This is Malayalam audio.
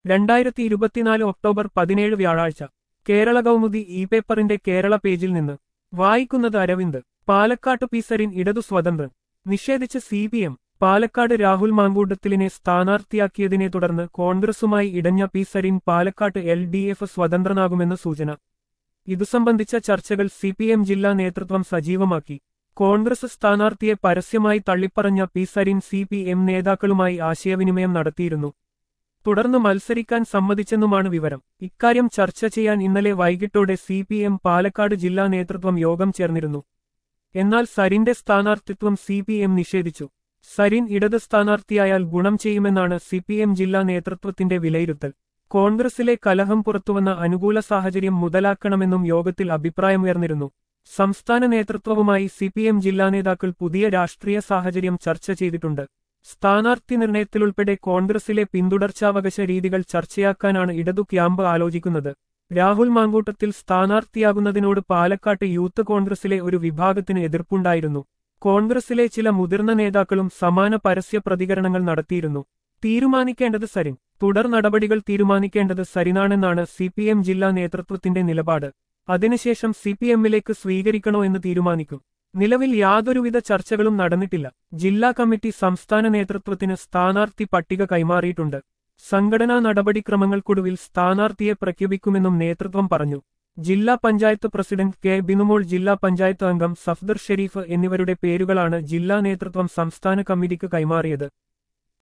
രണ്ടായിരത്തി ഇരുപത്തിനാല് ഒക്ടോബർ പതിനേഴ് വ്യാഴാഴ്ച കേരള കൗമുദി ഇ പേപ്പറിന്റെ കേരള പേജിൽ നിന്ന് വായിക്കുന്നത് അരവിന്ദ് പാലക്കാട്ട് പി സരിൻ ഇടതു സ്വതന്ത്രൻ നിഷേധിച്ച് C P M Palakkad Rahul മാങ്കൂട്ടത്തിലിനെ സ്ഥാനാർത്ഥിയാക്കിയതിനെ തുടർന്ന് കോൺഗ്രസുമായി ഇടഞ്ഞ പി സരിൻ പാലക്കാട്ട് എൽ ഡി എഫ് സ്വതന്ത്രനാകുമെന്ന് സൂചന ഇതു സംബന്ധിച്ച ചർച്ചകൾ സി പി എം ജില്ലാ നേതൃത്വം സജീവമാക്കി കോൺഗ്രസ് സ്ഥാനാർത്ഥിയെ പരസ്യമായി തള്ളിപ്പറഞ്ഞ P Sarin C P M നേതാക്കളുമായി ആശയവിനിമയം നടത്തിയിരുന്നു തുടർന്ന് മത്സരിക്കാൻ സമ്മതിച്ചെന്നുമാണ് വിവരം ഇക്കാര്യം ചർച്ച ചെയ്യാൻ ഇന്നലെ വൈകിട്ടോടെ സി പി എം പാലക്കാട് ജില്ലാ നേതൃത്വം യോഗം ചേർന്നിരുന്നു എന്നാൽ സരിന്റെ സ്ഥാനാർത്ഥിത്വം സി പി എം നിഷേധിച്ചു സരിൻ ഇടത് സ്ഥാനാർത്ഥിയായാൽ ഗുണം ചെയ്യുമെന്നാണ് സി പി എം ജില്ലാ നേതൃത്വത്തിന്റെ വിലയിരുത്തൽ കോൺഗ്രസിലെ കലഹം പുറത്തുവന്ന അനുകൂല സാഹചര്യം മുതലാക്കണമെന്നും യോഗത്തിൽ അഭിപ്രായമുയർന്നിരുന്നു സംസ്ഥാന നേതൃത്വവുമായി സി പി എം ജില്ലാ നേതാക്കൾ പുതിയ രാഷ്ട്രീയ സാഹചര്യം ചർച്ച ചെയ്തിട്ടുണ്ട് സ്ഥാനാർത്ഥി നിർണയത്തിലുൾപ്പെടെ കോൺഗ്രസിലെ പിന്തുടർച്ചാവകാശ രീതികൾ ചർച്ചയാക്കാനാണ് ഇടതു ക്യാമ്പ് ആലോചിക്കുന്നത് രാഹുൽ മാങ്കൂട്ടത്തിൽ സ്ഥാനാർത്ഥിയാകുന്നതിനോട് പാലക്കാട്ട് യൂത്ത് കോൺഗ്രസിലെ ഒരു വിഭാഗത്തിന് എതിർപ്പുണ്ടായിരുന്നു കോൺഗ്രസിലെ ചില മുതിർന്ന നേതാക്കളും സമാന പരസ്യ പ്രതികരണങ്ങൾ നടത്തിയിരുന്നു തീരുമാനിക്കേണ്ടത് സരിൻ തുടർ നടപടികൾ തീരുമാനിക്കേണ്ടത് സരിനാണെന്നാണ് സി പി എം ജില്ലാ നേതൃത്വത്തിന്റെ നിലപാട് അതിനുശേഷം സി പി എമ്മിലേക്ക് സ്വീകരിക്കണോ എന്ന് തീരുമാനിക്കും നിലവിൽ യാതൊരുവിധ ചർച്ചകളും നടന്നിട്ടില്ല ജില്ലാ കമ്മിറ്റി സംസ്ഥാന നേതൃത്വത്തിന് സ്ഥാനാർത്ഥി പട്ടിക കൈമാറിയിട്ടുണ്ട് സംഘടനാ നടപടിക്രമങ്ങൾക്കൊടുവിൽ സ്ഥാനാർത്ഥിയെ പ്രഖ്യാപിക്കുമെന്നും നേതൃത്വം പറഞ്ഞു ജില്ലാ പഞ്ചായത്ത് പ്രസിഡന്റ് കെ ബിനുമോൾ ജില്ലാ പഞ്ചായത്ത് അംഗം സഫ്ദർ ഷെരീഫ് എന്നിവരുടെ പേരുകളാണ് ജില്ലാ നേതൃത്വം സംസ്ഥാന കമ്മിറ്റിക്ക് കൈമാറിയത്